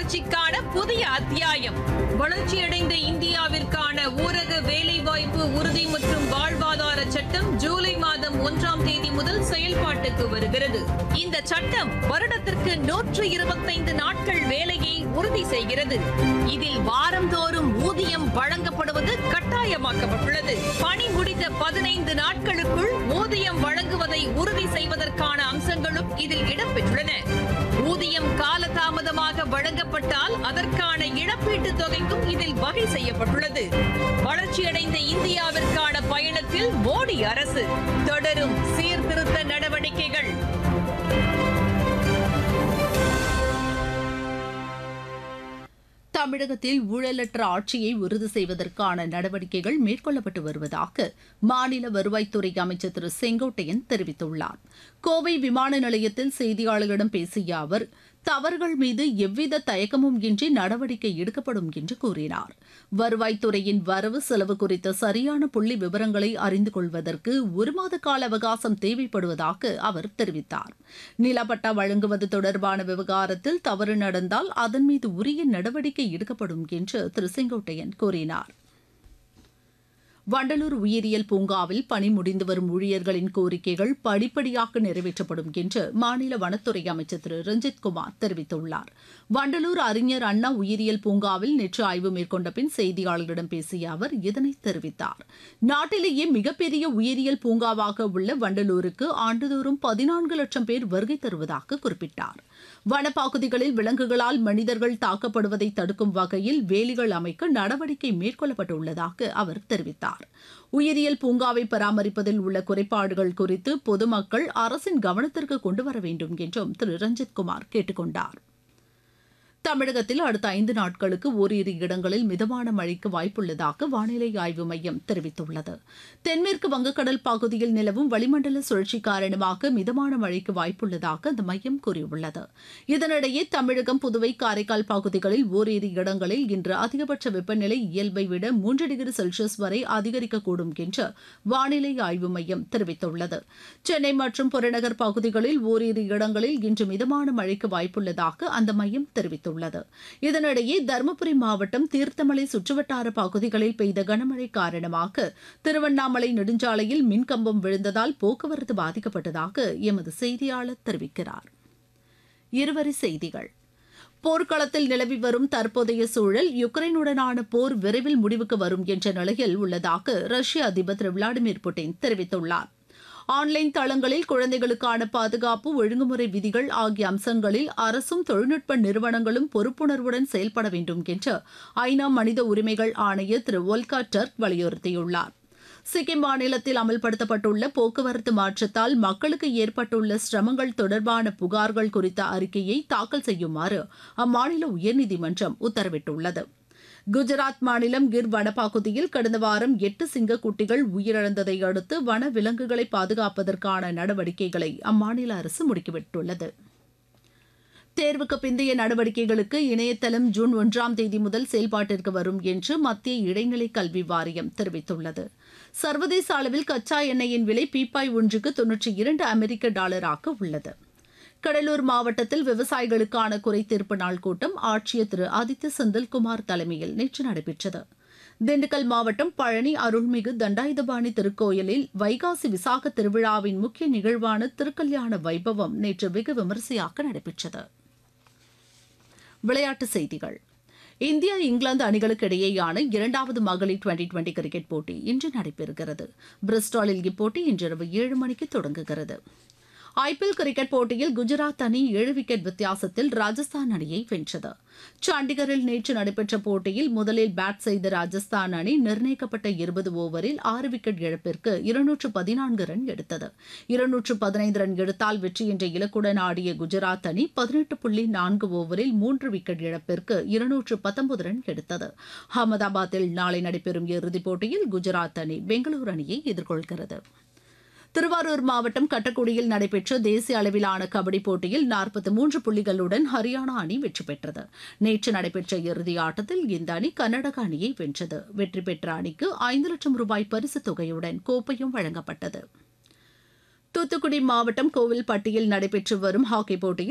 வளர்ச்சிக்கான புதிய அத்தியாயம் வளர்ச்சியடைந்த இந்தியாவிற்கான ஊரக வேலைவாய்ப்பு உறுதி மற்றும் வாழ்வாதார சட்டம் ஜூலை மாதம் ஒன்றாம் தேதி முதல் செயல்பாட்டுக்கு வருகிறது இந்த சட்டம் வருடத்திற்கு நூற்று இருபத்தைந்து நாட்கள் வேலையை உறுதி செய்கிறது இதில் வாரந்தோறும் ஊதியம் வழங்கப்படுவது கட்டாயமாக்கப்பட்டுள்ளது பணி முடிந்த பதினைந்து நாட்களுக்குள் ஊதியம் வழங்குவதை உறுதி செய்வதற்கான அம்சங்களும் இதில் இடம்பெற்றுள்ளன ஊதியம் காலதாமதமாக வழங்கப்பட்டால் அதற்கான இழப்பீட்டுத் தொகைக்கும் இதில் வகை செய்யப்பட்டுள்ளது வளர்ச்சியடைந்த இந்தியாவிற்கான பயணத்தில் மோடி அரசு தொடரும் சீர்திருத்த நடவடிக்கைகள் தமிழகத்தில் ஊழலற்ற ஆட்சியை உறுதி செய்வதற்கான நடவடிக்கைகள் மேற்கொள்ளப்பட்டு வருவதாக மாநில வருவாய்த்துறை அமைச்சர் திரு செங்கோட்டையன் தெரிவித்துள்ளார் கோவை விமான நிலையத்தில் செய்தியாளர்களிடம் பேசிய அவர் தவறுகள் மீது எவ்வித தயக்கமும் இன்றி நடவடிக்கை எடுக்கப்படும் என்று கூறினார் வருவாய்த்துறையின் வரவு செலவு குறித்த சரியான புள்ளி விவரங்களை அறிந்து கொள்வதற்கு ஒரு மாத கால அவகாசம் தேவைப்படுவதாக அவர் தெரிவித்தார் நிலப்பட்டா வழங்குவது தொடர்பான விவகாரத்தில் தவறு நடந்தால் அதன் மீது உரிய நடவடிக்கை எடுக்கப்படும் என்று திரு செங்கோட்டையன் கூறினார் வண்டலூர் உயிரியல் பூங்காவில் பணி முடிந்து வரும் ஊழியர்களின் கோரிக்கைகள் படிப்படியாக நிறைவேற்றப்படும் என்று மாநில வனத்துறை அமைச்சர் திரு ரஞ்சித் குமார் தெரிவித்துள்ளார் வண்டலூர் அறிஞர் அண்ணா உயிரியல் பூங்காவில் நேற்று ஆய்வு மேற்கொண்ட பின் செய்தியாளர்களிடம் பேசிய அவர் இதனை தெரிவித்தார் நாட்டிலேயே மிகப்பெரிய உயிரியல் பூங்காவாக உள்ள வண்டலூருக்கு ஆண்டுதோறும் பதினான்கு லட்சம் பேர் வருகை தருவதாக குறிப்பிட்டார் வனப்பகுதிகளில் விலங்குகளால் மனிதர்கள் தாக்கப்படுவதை தடுக்கும் வகையில் வேலிகள் அமைக்க நடவடிக்கை மேற்கொள்ளப்பட்டுள்ளதாக அவர் தெரிவித்தார் உயிரியல் பூங்காவை பராமரிப்பதில் உள்ள குறைபாடுகள் குறித்து பொதுமக்கள் அரசின் கவனத்திற்கு கொண்டு வர வேண்டும் என்றும் திரு ரஞ்சித் குமார் கேட்டுக் கொண்டார் தமிழகத்தில் அடுத்த ஐந்து நாட்களுக்கு ஓரிரு இடங்களில் மிதமான மழைக்கு வாய்ப்புள்ளதாக வானிலை ஆய்வு மையம் தெரிவித்துள்ளது தென்மேற்கு வங்கக்கடல் பகுதியில் நிலவும் வளிமண்டல சுழற்சி காரணமாக மிதமான மழைக்கு வாய்ப்புள்ளதாக அந்த மையம் கூறியுள்ளது இதனிடையே தமிழகம் புதுவை காரைக்கால் பகுதிகளில் ஓரிரு இடங்களில் இன்று அதிகபட்ச வெப்பநிலை இயல்பை விட மூன்று டிகிரி செல்சியஸ் வரை அதிகரிக்கக்கூடும் என்று வானிலை ஆய்வு மையம் தெரிவித்துள்ளது சென்னை மற்றும் புறநகர் பகுதிகளில் ஓரிரு இடங்களில் இன்று மிதமான மழைக்கு வாய்ப்புள்ளதாக அந்த மையம் தெரிவித்துள்ளது உள்ளது இதனிடையே தருமபுரி மாவட்டம் தீர்த்தமலை சுற்றுவட்டார பகுதிகளில் பெய்த கனமழை காரணமாக திருவண்ணாமலை நெடுஞ்சாலையில் மின்கம்பம் விழுந்ததால் போக்குவரத்து பாதிக்கப்பட்டதாக எமது செய்தியாளர் தெரிவிக்கிறார் இருவரி செய்திகள் போர்க்களத்தில் நிலவி வரும் தற்போதைய சூழல் யுக்ரைனுடனான போர் விரைவில் முடிவுக்கு வரும் என்ற நிலையில் உள்ளதாக ரஷ்ய அதிபர் திரு விளாடிமிர் புட்டின் தெரிவித்துள்ளார் ஆன்லைன் தளங்களில் குழந்தைகளுக்கான பாதுகாப்பு ஒழுங்குமுறை விதிகள் ஆகிய அம்சங்களில் அரசும் தொழில்நுட்ப நிறுவனங்களும் பொறுப்புணர்வுடன் செயல்பட வேண்டும் என்று ஐநா மனித உரிமைகள் ஆணையர் திரு ஒல்கா டர்க் வலியுறுத்தியுள்ளார் சிக்கிம் மாநிலத்தில் அமல்படுத்தப்பட்டுள்ள போக்குவரத்து மாற்றத்தால் மக்களுக்கு ஏற்பட்டுள்ள சிரமங்கள் தொடர்பான புகார்கள் குறித்த அறிக்கையை தாக்கல் செய்யுமாறு அம்மாநில உயர்நீதிமன்றம் உத்தரவிட்டுள்ளது குஜராத் மாநிலம் கிர் வனப்பகுதியில் கடந்த வாரம் எட்டு சிங்கக்குட்டிகள் உயிரிழந்ததை அடுத்து வன விலங்குகளை பாதுகாப்பதற்கான நடவடிக்கைகளை அம்மாநில அரசு முடுக்கிவிட்டுள்ளது தேர்வுக்கு பிந்தைய நடவடிக்கைகளுக்கு இணையதளம் ஜூன் ஒன்றாம் தேதி முதல் செயல்பாட்டிற்கு வரும் என்று மத்திய இடைநிலை கல்வி வாரியம் தெரிவித்துள்ளது சர்வதேச அளவில் கச்சா எண்ணெயின் விலை பீப்பாய் ஒன்றுக்கு தொன்னூற்றி இரண்டு அமெரிக்க டாலராக உள்ளது கடலூர் மாவட்டத்தில் விவசாயிகளுக்கான குறைதீர்ப்பு நாள் கூட்டம் ஆட்சியர் திரு ஆதித்ய செந்தில்குமார் தலைமையில் நேற்று நடைபெற்றது திண்டுக்கல் மாவட்டம் பழனி அருள்மிகு தண்டாயுதபாணி திருக்கோயிலில் வைகாசி விசாக திருவிழாவின் முக்கிய நிகழ்வான திருக்கல்யாண வைபவம் நேற்று வெகு விமரிசையாக நடைபெற்றது விளையாட்டுச் செய்திகள் இந்தியா இங்கிலாந்து அணிகளுக்கு இடையேயான இரண்டாவது மகளிர் டுவெண்டி டுவெண்டி கிரிக்கெட் போட்டி இன்று நடைபெறுகிறது பிரிஸ்டாலில் இப்போட்டி இன்றிரவு ஏழு மணிக்கு தொடங்குகிறது ஐபிஎல் கிரிக்கெட் போட்டியில் குஜராத் அணி ஏழு விக்கெட் வித்தியாசத்தில் ராஜஸ்தான் அணியை வென்றது சண்டிகரில் நேற்று நடைபெற்ற போட்டியில் முதலில் பேட் செய்த ராஜஸ்தான் அணி நிர்ணயிக்கப்பட்ட இருபது ஓவரில் ஆறு விக்கெட் இழப்பிற்கு இருநூற்று பதினான்கு ரன் எடுத்தது இருநூற்று பதினைந்து ரன் எடுத்தால் வெற்றி என்ற இலக்குடன் ஆடிய குஜராத் அணி பதினெட்டு புள்ளி நான்கு ஓவரில் மூன்று விக்கெட் இழப்பிற்கு இருநூற்று பத்தொன்பது ரன் எடுத்தது அகமதாபாத்தில் நாளை நடைபெறும் இறுதிப் போட்டியில் குஜராத் அணி பெங்களூரு அணியை எதிர்கொள்கிறது திருவாரூர் மாவட்டம் கட்டக்குடியில் நடைபெற்ற தேசிய அளவிலான கபடி போட்டியில் நாற்பத்தி மூன்று புள்ளிகளுடன் ஹரியானா அணி வெற்றி பெற்றது நேற்று நடைபெற்ற இறுதி ஆட்டத்தில் இந்த அணி கர்நாடக அணியை வென்றது வெற்றி பெற்ற அணிக்கு ஐந்து லட்சம் ரூபாய் பரிசுத் தொகையுடன் கோப்பையும் வழங்கப்பட்டது தூத்துக்குடி மாவட்டம் கோவில்பட்டியில் நடைபெற்று வரும் ஹாக்கி போட்டியில்